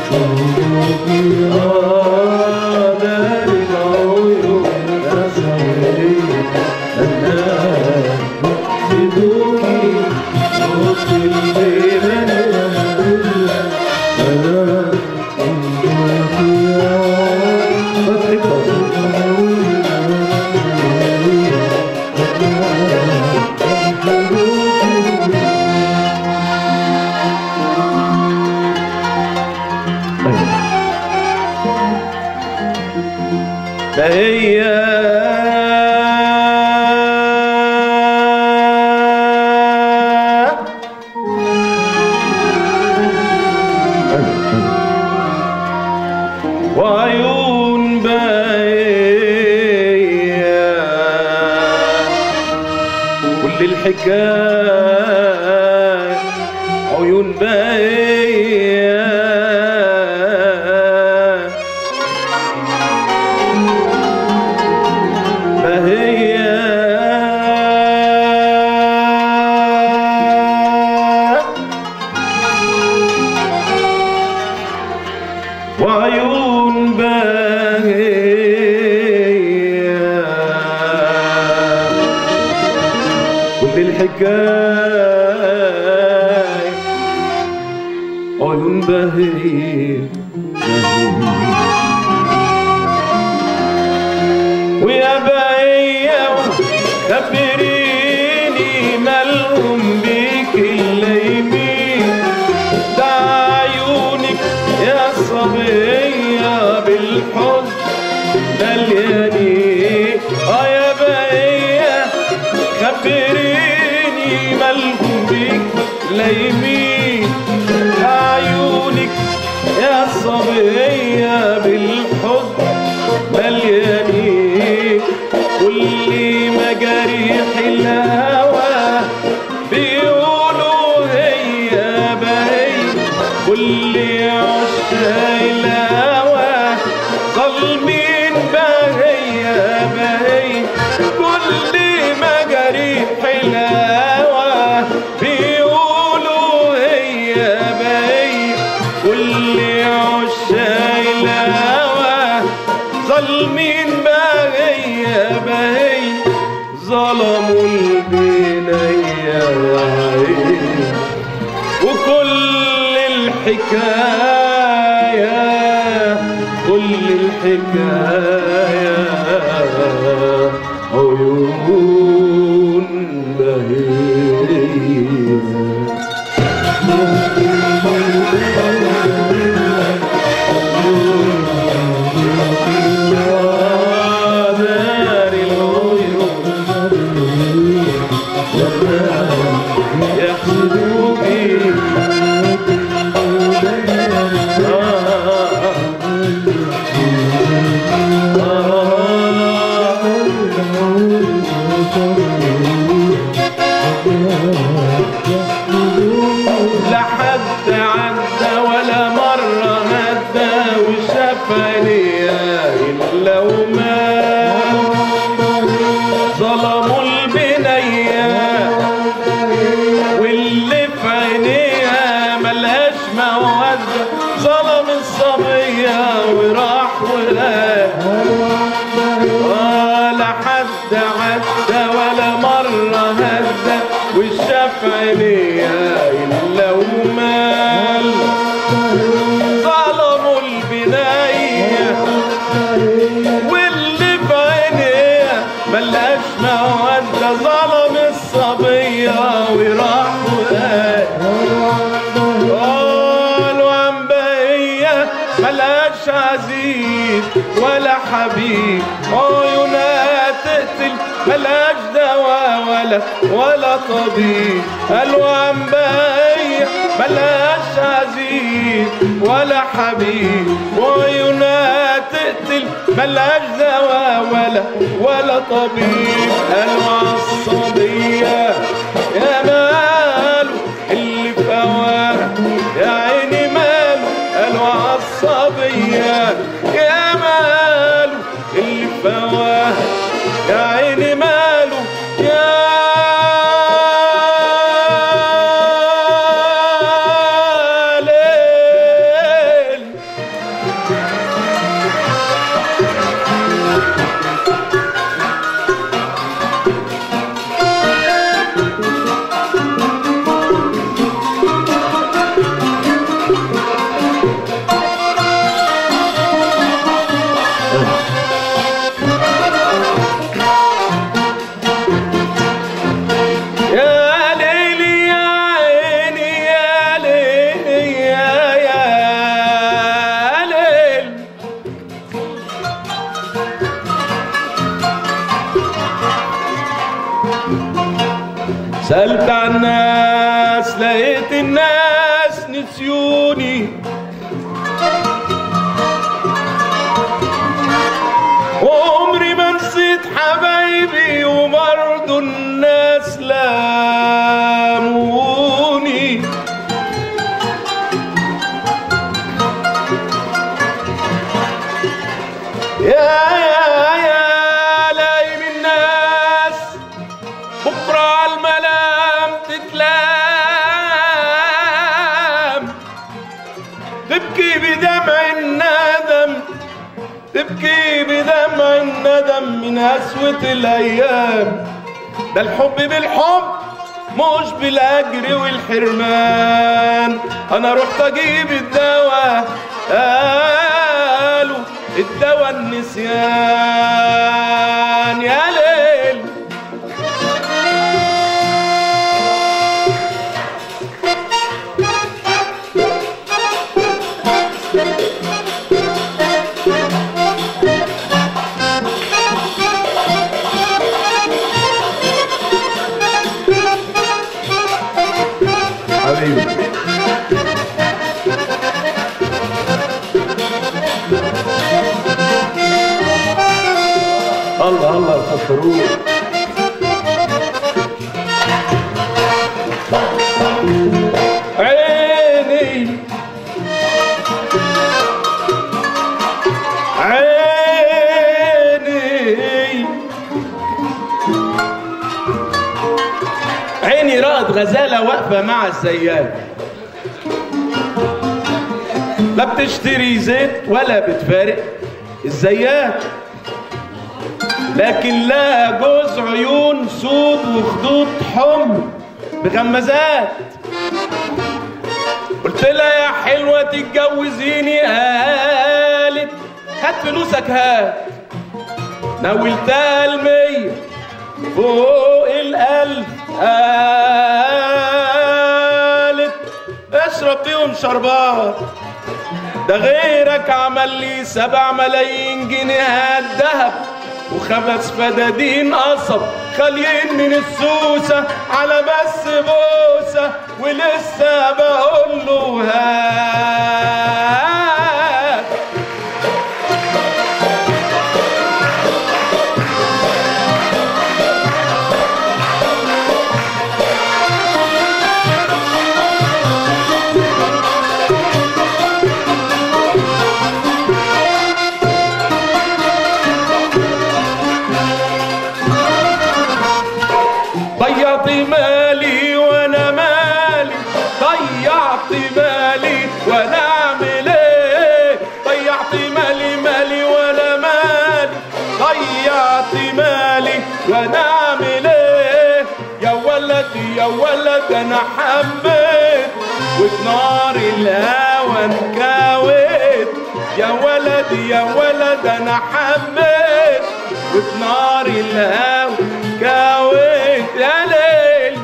آه دار العيون يا صغيري أنا بدوكي صوت الليل أنا فهي وعيون باية كل الحكاية عيون باية فهي وعيون باهية كل الحكاية عيون باهية ويا باهية خبريني مالهم بيك الليمين ده عيونك يا صبية بالحب مليانين اه يا بقية خبريني مالهم بيك لايمين عيونك يا صبية بالحب مليانين كل مجاريح الهوى بيقولوا هي بهي كل عشاق الهوى ظالمين بهي بهي كل مجاريح الهوى بيقولوا هي بهي كل عشاق الهوى ظالمين بهي بهي ظلموا البنية يا عيني وكل الحكاية كل الحكاية عيون بهية دار العيون يحسدوكي لا حد عدى ولا مرة هدى وشافني إلا وما ظلموا البنية واللي في عينيها ملهاش مودة ظلم الصبية وراح ولا ولا حد عدى ولا مرة هدى والشاف عينيها إلا ومال ظلموا البناية واللي في عينيها ملهاش مودة ظلم الصبية وراح وقال قالوا عن بقية ملهاش عزيز ولا حبيب عيونها تقتل ملهاش دواء ولا ولا طبيب قالوا عن بقية ملهاش عزيز ولا حبيب وعيونها تقتل ملهاش دواء ولا ولا طبيب قالوا عالصبية يا ماله اللي في هواها يا عيني ماله قالوا عالصبية يا ماله اللي في هواها يا عيني ماله يا ليل سألت عن الناس لقيت الناس نسيوني وعمري ما نسيت حبايبي وبرضه الناس لاموني يا يا يا لايم الناس بكرة على الملام تتلام تبكي بدمع الندم تبكي بدمع الندم من قسوة الأيام ده الحب بالحب مش بالأجر والحرمان أنا رحت أجيب الدواء قالوا الدواء النسيان يا ليل حبيبي الله الله فكروه عيني عيني عيني رأت غزالة واقفة مع الزيات لا بتشتري زيت ولا بتفارق الزيات لكن لا جوز عيون سود وخدود حمر بغمازات قلت لها يا حلوة تتجوزيني قالت هات فلوسك هات ناولتها المية فوق الألف قالت اشرب بيهم شربات ده غيرك عمل لي سبع ملايين جنيه الذهب وخمس فدادين قصب خاليين من السوسة على بس بوسة ولسه بقول له هات ضيعت مالي وانا مالي ضيعت مالي وانا اعمل ايه ضيعت مالي مالي وانا مالي ضيعت مالي وانا اعمل ايه يا ولد يا ولد انا حبيت وبنار الهوى انكويت يا ولد يا ولد انا حبيت وبنار الهوى كويت يا ليل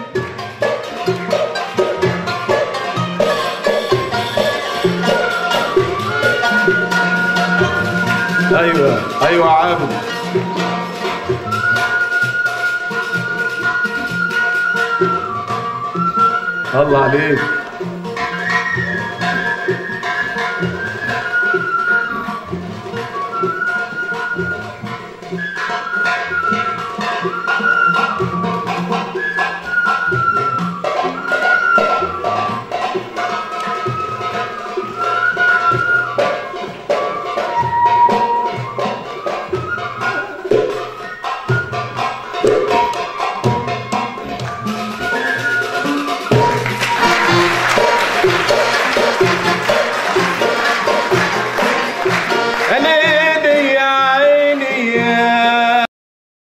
ايوه ايوه عابد الله عليك